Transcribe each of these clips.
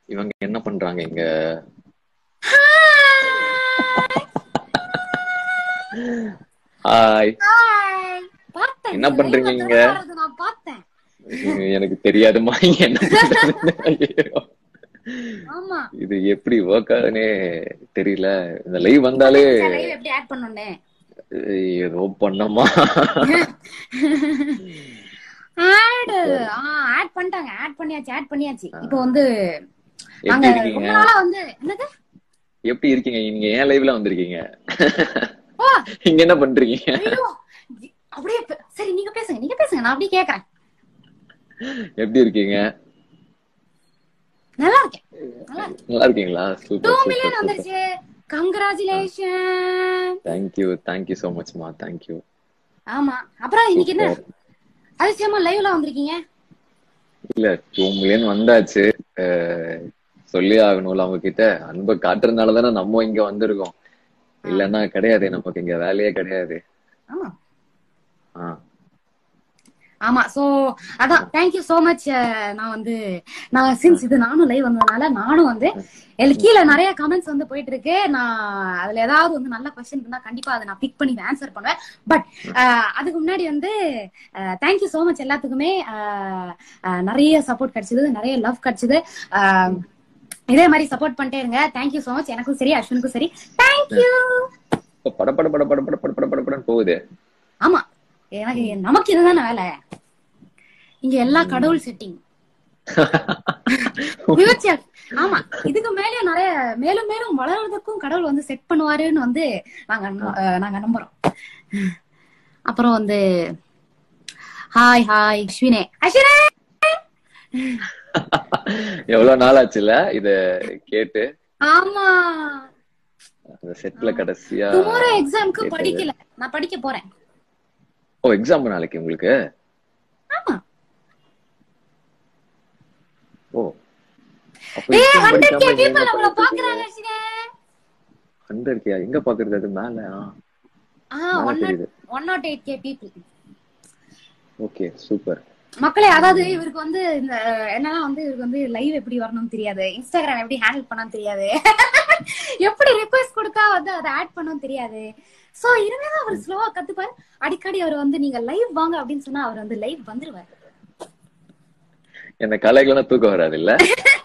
இவங்க என்ன பண்றாங்க இங்க ஹாய் Hi. பார்த்தேன் என்ன நீங்க பண்றீங்க live ல இங்க? திறந்து வர்றது நான் பார்த்தேன் எனக்கு தெரியாதுமா இங்க என்ன பண்றதுன்னு. ஐயையோ. ஆமா இது எப்படி ஒர்க் ஆகுதுன்னே தெரியல இந்த லைவ் வந்தாலே லைவ் எப்படி ஆட் பண்ணோன்னு ஏதோ பண்ணமா ஆட் ஆட் பண்ணிட்டாங்க ஆட் பண்ணியாச்சு ஆட் பண்ணியாச்சு இப்போ வந்து நாங்க எப்படி ரொம்ப இருக்கீங்க நாளா வந்து என்னது எப்படி இருக்கீங்க நீங்க ஏன் லைவ்ல வந்திருக்கீங்க ஓ இங்க என்ன பண்றீங்க ஐயோ அப்படியே பே- சரி நீங்க பேசுங்க நீங்க பேசுங்க நான் அப்படியே கேக்குறேன் எப்படி இருக்கீங்க நல்லா இருக்கேன் நல்லா இருக்கேன் நல்லா இருக்கீங்களா two super million super super வந்துருச்சு கங்க்ராச்சுலேஷன் தேங்க்யூ தேங்க்யூ சோ மச்மா தேங்க்யூ ஆமா அப்புறம் இன்னைக்கு என்ன சூப்பர் அதிசயமா லைவ்ல வந்திருக்கீங்க இல்ல டூ மில்லியன் வந்தாச்சு அஹ், சொல்லி ஆகணும்ல அவங்க கிட்ட அன்பை காட்டுறதுனால தானே நம்ம இங்க வந்திருக்கோம் இல்லன்னா கிடையாது நமக்கு இங்க வேலையே கிடையாது ஆமா ஆ ஆமா சோ அதான் தேங்க்யூ சோ மச் நான் வந்து நான் சின்ஸ் இது நானும் லைவ் வந்ததுனால நானும் வந்து எனக்கு கீழே நிறைய கமெண்ட்ஸ் வந்து போயிட்டு இருக்கு நான் அதுல ஏதாவது வந்து நல்ல கொஸ்டின் இருந்தா கண்டிப்பா அதை நான் பிக் பண்ணி ஆன்சர் பண்ணுவேன் பட் அதுக்கு முன்னாடி வந்து தேங்க்யூ சோ மச் எல்லாத்துக்குமே அஹ், அஹ், நிறைய சப்போர்ட் கிடைச்சது நிறைய லவ் கிடைச்சது அஹ், இதே மாதிரி சப்போர்ட் பண்ணிட்டே இருங்க தேங்க்யூ சோ மச் எனக்கும் சரி அஸ்வினுக்கும் சரி தேங்க்யூ இப்ப பட பட பட பட பட பட பட பட படன்னு போகுது ஆமா எனக்கு நமக்கு இதுதானே வேலை இங்க எல்லா கடவுள் செட்டிங் ஃபியூச்சர் ஆமா இதுக்கு மேலே நிறைய மேலும் மேலும் வளர்றதுக்கும் கடவுள் வந்து செட் பண்ணுவாருன்னு வந்து நாங்க நம்ப- அஹ் நாங்க நம்புறோம் அப்புறம் வந்து ஹாய் ஹாய் அஸ்வினே அஸ்வினே எவ்வளவு நாள் ஆச்சுல இத கேட்டு ஆமா அந்த செட்ல கடைசியா டுமாரோ எக்ஸாம்க்கு கேட்டது. படிக்கல நான் படிக்க போறேன் ஓ எக்ஸாம் நாளைக்கு உங்களுக்கு ஆமா ஓ அப்ப ஏ exam ஹண்ட்ரட் கே படிக்காம நீங்க பீப்புள் அவங்கள படிச்சிருக்கீங்க? பாக்குறாங்க அஸ்வினே 100 கே எங்க பாக்குறது அது மேல ஆ மேல ஒன் நாட் தெரியுது one nought eight K people okay super மக்களே அதாவது இவருக்கு வந்து இந்த அஹ், என்னன்னா வந்து இவருக்கு வந்து லைவ் எப்படி வரணும்னு தெரியாது இன்ஸ்டாகிராம் எப்படி ஹேண்டில் பண்ணணும்னு தெரியாது எப்படி ரிக்வெஸ்ட் கொடுத்தா வந்து அதை ஆட் பண்ணணும்னு தெரியாது சோ இனிமேதான் அவர் ஸ்லோவா கத்துப்பாரு அடிக்கடி அவர் வந்து நீங்க லைவ் வாங்க அப்படின்னு சொன்னா அவர் வந்து லைவ் வந்துருவாரு என்ன கலைகளா தூக்கம் வராது இல்ல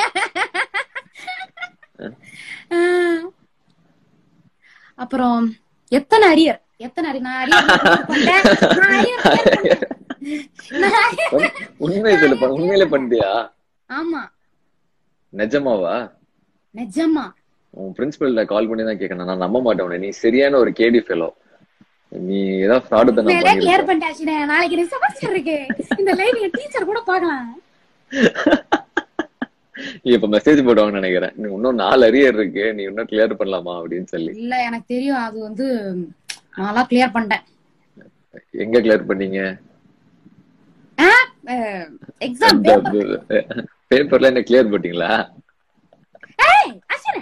அஹ், அப்புறம் எத்தனை அரியர் எத்தனை அரியர் நான் அரியர் பண்ணேன் நான் அரியர் clear பண்ணிட்டேன். நான் arrear- உண்மை சொல்லு பா- உண்மையிலே பண்ணிட்டியா ஆமா நிஜமாவா நிஜமா உன் பிரின்சிபல்ல கால் பண்ணி தான் கேட்கணும் நான் நம்ப மாட்டேன் உன்னை. நீ சரியான ஒரு கேடி ஃபெலோ நீ ஏதாவது ஃப்ராடு தான் உண்மையிலே கிளியர் பண்ணிருக்க பண்ணிட்டாச்சுனே நாளைக்கு எனக்கு செமஸ்டர் இருக்கு இந்த லைவ் டீச்சர் கூட பார்க்கலாம் நீ இப்ப மெசேஜ் போடுவாங்கன்னு நினைக்கிறேன் நீ இன்னும் நாலு அரியர் இருக்கு நீ இன்னும் கிளியர் பண்ணலாமா அப்படின்னு சொல்லி இல்ல எனக்கு தெரியும் அது வந்து நல்லா கிளியர் பண்ணிட்டேன் எங்க கிளியர் பண்ணீங்க எக்ஸாம் பேப்பர்ல என்ன கிளியர் பண்ணிட்டீங்களா ஏய் அஸ்வினே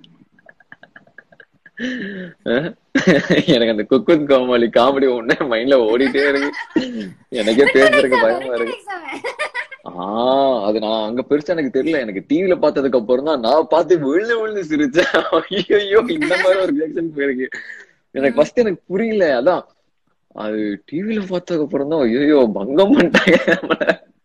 அஹ்? எனக்கு அந்த குக்குன் கோமாளி காமெடி ஒண்ணே மைண்ட்ல ஓடிட்டே இருக்கு எனக்கே பேசுறதுக்கு பயமா இருக்கு எக்ஸாம் ஆஹ் அது நான் அங்க பெருசா எனக்கு தெரியல எனக்கு டிவில பார்த்ததுக்கு அப்புறம் தான் நான் பார்த்து விழுந்து விழுந்து சிரிச்சேன் ஐயோ இந்த மாதிரி ஒரு ரியாக்ஷன் போயிருக்கு எனக்கு ஃபர்ஸ்ட் எனக்கு புரியல அதான் அது டிவில பார்த்ததுக்கு அப்புறம் தான் ஐயோ பங்கம் பண்ணிட்டாங்க நம்மள.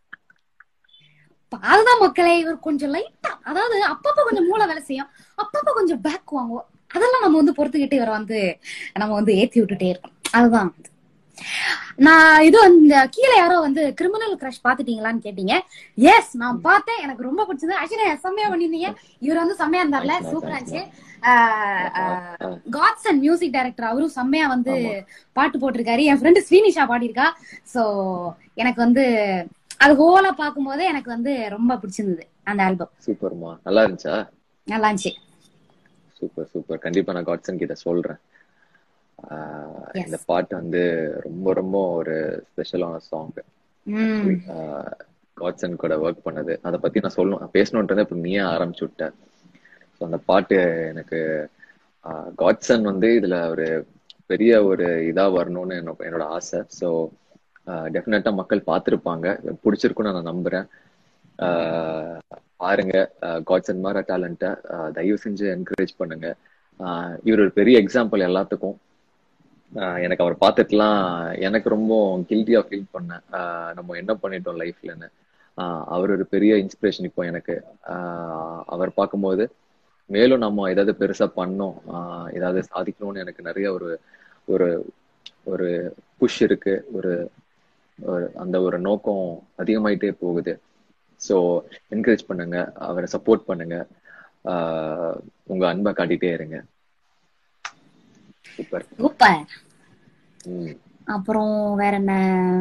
அதுதான் மக்களே இவர் கொஞ்சம் லைட்டா அதாவது அப்பப்ப கொஞ்சம் மூளை வேலை செய்யும் அப்பப்ப கொஞ்சம் பேக் வாங்குவோம் அதெல்லாம் நம்ம வந்து பொறுத்துக்கிட்டு இவரை வந்து நம்ம வந்து ஏத்தி விட்டுட்டே இருக்கோம் அதுதான் வந்து. நான் இது இந்த கீழே யாரோ வந்து கிரிமினல் கிரஷ் பாத்துட்டீங்களான்னு கேட்டீங்க எஸ் நான் பார்த்தேன் எனக்கு ரொம்ப பிடிச்சது ஆக்சுவலி செம்மையா பண்ணிருந்தீங்க இவர் வந்து செம்மையா இருந்தார்ல Nice, nice, சூப்பரா nice, இருந்துச்சு ஆஹ் காட்ஸ் அண்ட் மியூசிக் டைரக்டர் அவரும் செம்மையா வந்து ஆமா. பாட்டு போட்டிருக்காரு என் ஃப்ரெண்டு ஸ்ரீனிஷா பாடியிருக்கா சோ எனக்கு வந்து அது ஹோலா பார்க்கும்போதே எனக்கு வந்து ரொம்ப பிடிச்சிருந்தது அந்த ஆல்பம் சூப்பர்மா நல்லா இருந்துச்சா நல்லா இருந்துச்சு சூப்பர் சூப்பர் கண்டிப்பா நான் காட்சன் கிட்ட சொல்றேன் ஆஹ் Yes. இந்த பாட்டு வந்து ரொம்ப ரொம்ப ஒரு ஸ்பெஷலான சாங் உம் காட்சன் கூட ஒர்க் பண்ணது அதை பத்தி நான் சொல்லணும் பேசணுன்றதை இப்ப நீயே ஆரம்பிச்சு விட்ட ஸோ அந்த பாட்டு எனக்கு காட்சன் வந்து இதுல ஒரு பெரிய ஒரு இதா வரணும்னு என்னோ- என்னோட ஆசை ஸோ டெஃபினட்டா மக்கள் பார்த்துருப்பாங்க பிடிச்சிருக்குன்னு நான் நம்புறேன் ஆஹ் பாருங்க காட்ஸ் அண்ட் மாரா டேலண்ட்டை தயவு செஞ்சு என்கரேஜ் பண்ணுங்க ஆஹ் இவர் ஒரு பெரிய எக்ஸாம்பிள் எல்லாத்துக்கும் ஆஹ் எனக்கு அவர் பார்த்துட்டுலாம் எனக்கு ரொம்ப கில்ட்டியா ஃபீல் பண்ணேன் ஆஹ் நம்ம என்ன பண்ணிட்டோம் லைஃப்லன்னு ஆஹ் அவர் ஒரு பெரிய இன்ஸ்பிரேஷன் இப்போ எனக்கு ஆஹ் அவர் பார்க்கும்போது மேலும் நம்ம ஏதாவது பெருசா பண்ணோம் ஆஹ் ஏதாவது சாதிக்கணும்னு எனக்கு நிறைய ஒரு ஒரு ஒரு புஷ் இருக்கு ஒரு ஒரு அந்த ஒரு நோக்கம் அதிகமாயிட்டே போகுது ஸோ என்கரேஜ் பண்ணுங்க அவரை சப்போர்ட் பண்ணுங்க ஆஹ் உங்க அன்பை காட்டிட்டே இருங்க சூப்பர் சூப்பர் ம் அப்புறம் வேற என்ன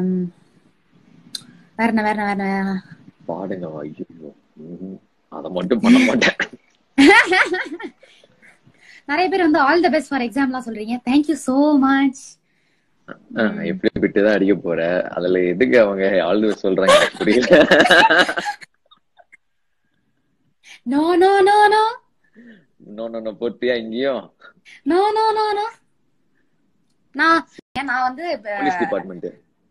வேற என்ன வேற என்ன வேற என்ன பாடுங்க ஐயோ ம்ஹும். அத மட்டும் பண்ண மாட்டேன் நிறைய பேர் வந்து ஆல் த பெஸ்ட் ஃபார் எக்ஸாம்லாம் சொல்றீங்க தேங்க்யூ சோ மச் ஆஹ் எப்படி விட்டுதான் அடிக்க போற அதுல எதுக்கு அவங்க ஆழ்ந்து சொல்றாங்க எனக்கு புரியல நோ நோ நோ நோ இன்னொன்னு போட்டியா இங்கேயும் நோ நோ நோ நோ நான் ஏன் நான் வந்து இப்ப- போலீஸ் டிபார்ட்மெண்ட்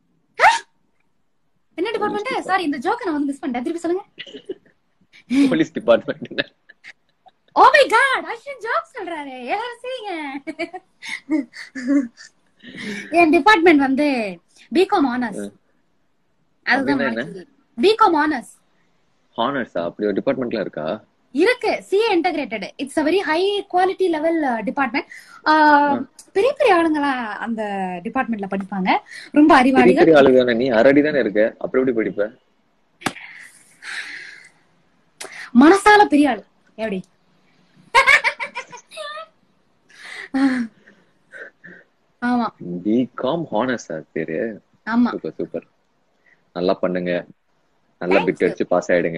என்ன டிபார்ட்மெண்ட் சாரி இந்த ஜோக்க நான் வந்து மிஸ் பண்ணிட்டேன் திருப்பி சொல்லுங்க police department oh my God Ashwin joke சொல்றாரு எல்லாரும் சரிங்க என் டிபார்ட்மெண்ட் வந்து பிகாம் ஆனர்ஸ் அதுதான் அப்படின்னா என்ன? பிகாம் ஆனர்ஸ் ஹானர்ஸா அப்படி ஒரு டிபார்ட்மெண்ட்ல இருக்கா இருக்கு CA integrated it's a very high quality level department பெரிய பெரிய ஆளுங்களா அந்த டிபார்ட்மெண்ட்ல படிப்பாங்க ரொம்ப பெரிய அறிவாளிகள் பெரிய ஆளு தானே நீ அரடி தானே இருக்க அப்புறம் எப்படி படிப்ப மனசால பெரிய ஆளு எப்படி ஆமா பிகாம் ஹானர்ஸா பேரு ஆமா சூப்பர் சூப்பர் நல்லா பண்ணுங்க நல்லா பிட் அடிச்சு பாஸ் ஆயிடுங்க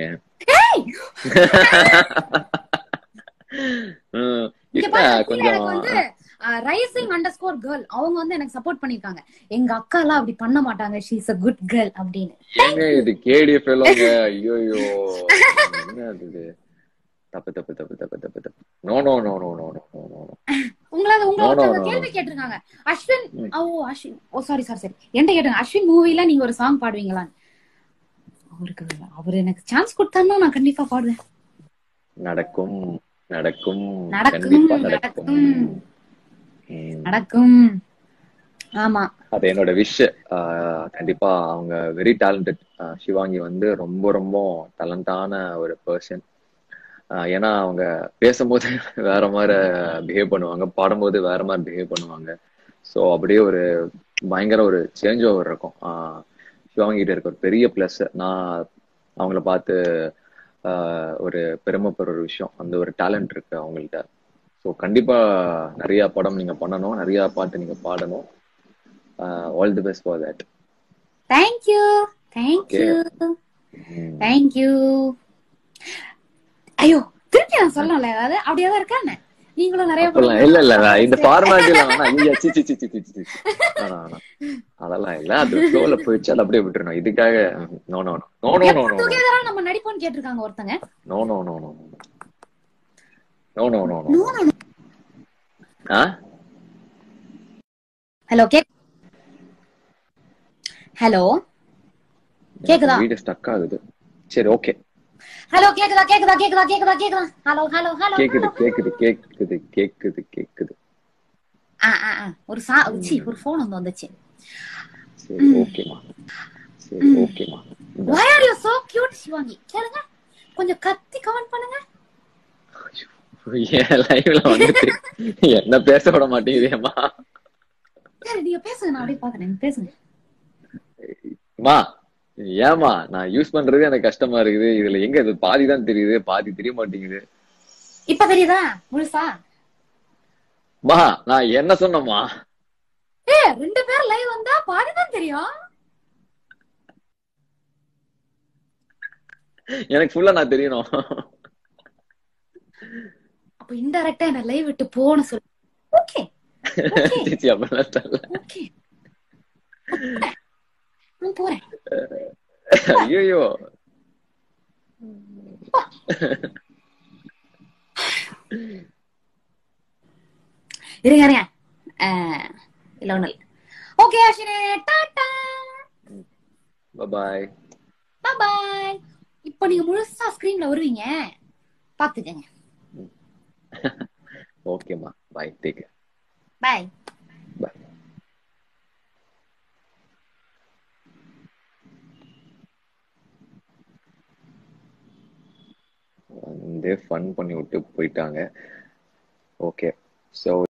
ம், இங்க இல்ல பாருங்க, கீழ கொஞ்சம் எனக்கு வந்து ரைசிங் அண்டர் ஸ்கோர் கேர்ள் அவங்க வந்து எனக்கு சப்போர்ட் பண்ணிருக்காங்க எங்க அக்கா எல்லாம் அப்படி பண்ண மாட்டாங்க she is a good girl அப்படின்னு ஏங்க இது கேடிஎஃப் எல்லோங்க ஐயோ என்ன அது இது? தப்பு தப்பு தப்பு தப்பு தப்பு தப்பு no no no no no no no no உங்களை உங்களை No, no, ஒருத்தவங்க no, no. கேள்வி கேட்டிருக்காங்க அஸ்வின் ம். ஓ அஸ்வின் ஓ சாரி சாரி சரி என்கிட்ட கேட்டாங்க அஸ்வின் மூவில நீங்க ஒரு சாங் பாடுவீங்களான்னு அவருக்கு அவர் எனக்கு சான்ஸ் கொடுத்தாருன்னா நான் கண்டிப்பா பாடுவேன் நடக்கும் நடக்கும் நடக்கும், கண்டிப்பா நடக்கும் நடக்கும். ம். நடக்கும் ஆமா அது என்னோட விஷ் கண்டிப்பா அவங்க வெரி டேலண்டட் சிவாங்கி வந்து ரொம்ப ரொம்ப டேலண்டான ஒரு பர்சன் ஏன்னா அவங்க பேசும்போது வேற மாதிரி பிஹேவ் பண்ணுவாங்க பாடும்போது வேற மாதிரி பிஹேவ் பண்ணுவாங்க ஸோ அப்படியே ஒரு பயங்கர ஒரு சேஞ்ச் ஓவர் இருக்கும் ஆஹ் சிவாங்கி கிட்ட இருக்க ஒரு பெரிய ப்ளஸ் நான் அவங்கள பார்த்து ஆஹ் ஒரு பெருமைப்படுற ஒரு விஷயம் அந்த ஒரு டேலண்ட் இருக்கு அவங்கள்ட்ட ஸோ கண்டிப்பா நிறைய படம் நீங்க பண்ணணும் நிறைய பாட்டு நீங்க பாடணும் all the best for that thank you thank you thank you ஐயோ திருப்பி நான் சொல்லணும்ல ஏதாவது அப்படியே தான் இருக்கா என்ன நீங்களும் நிறைய அப்பெல்லாம் இல்ல இல்ல இல்ல, இந்த ஃபார்மாலிட்டில வேணா ஐயா சி சி சி சி சி சி சி. வேணாம், வேணாம். அதெல்லாம் இல்ல அது ஃப்ளோல போயிடுச்சு அது அப்படியே விட்டுறணும் இதுக்காக no no no no no no no டுகெதரா நம்ம நடிப்போம்னு கேட்டிருக்காங்க ஒருத்தங்க no no no no no no no no ஆ ஹலோ கேக் ஹலோ கேக்குதா? வீடு ஸ்டக் ஆகுது சரி ஓகே ஹலோ கேக்குதா கேக்குதா கேக்குதா கேக்குதா கேக்குதா ஹலோ ஹலோ ஹலோ கேக்குது கேக்குது கேக்குது கேக்குது கேக்குது ஆ ஆ ஆ ஒரு சா சி ஒரு ஃபோன் வந்து வந்துச்சு சரி ஓகேமா சரி ஓகேமா why are you so cute Shivangi கேளுங்க கொஞ்சம் கத்தி கமெண்ட் பண்ணுங்க என் லைவ்ல வந்துட்டு என்ன பேச விட மாட்டேங்குதேம்மா சரி நீங்க பேசுங்க நான் அப்படியே பாக்குறேன் நீங்க பேசுங்க மா ஏமா நான் யூஸ் பண்றது எனக்கு கஷ்டமா இருக்குது இதுல எங்க இது பாதி தான் தெரியுது பாதி தெரிய மாட்டேங்குது இப்ப தெரியுதா முழுசா மா நான் என்ன சொன்னேம்மா ஏ ரெண்டு பேர் லைவ் வந்தா பாதிதான் தெரியும் எனக்கு ஃபுல்லா நான் தெரியணும் அப்ப இன்டைரக்டா என்ன லைவ் விட்டு போன சொல்லு ஓகே ஓகே சிச்சி அப்படிலாம் தெரியல ஓகே நான் போறேன் ஐயோ இருங்க இருங்க அஹ், இல்ல ஒண்ணு இல்ல ஓகே அஸ்வினே டாடா பாய் பாய் இப்போ அப்ப நீங்க முழுசா ஸ்கிரீன்ல வருவீங்க பாத்துக்கங்க ஓகேம்மா பாய் டேக் பாய் பாய் வந்து ஃபன் பண்ணி விட்டு போயிட்டாங்க ஓகே ஸோ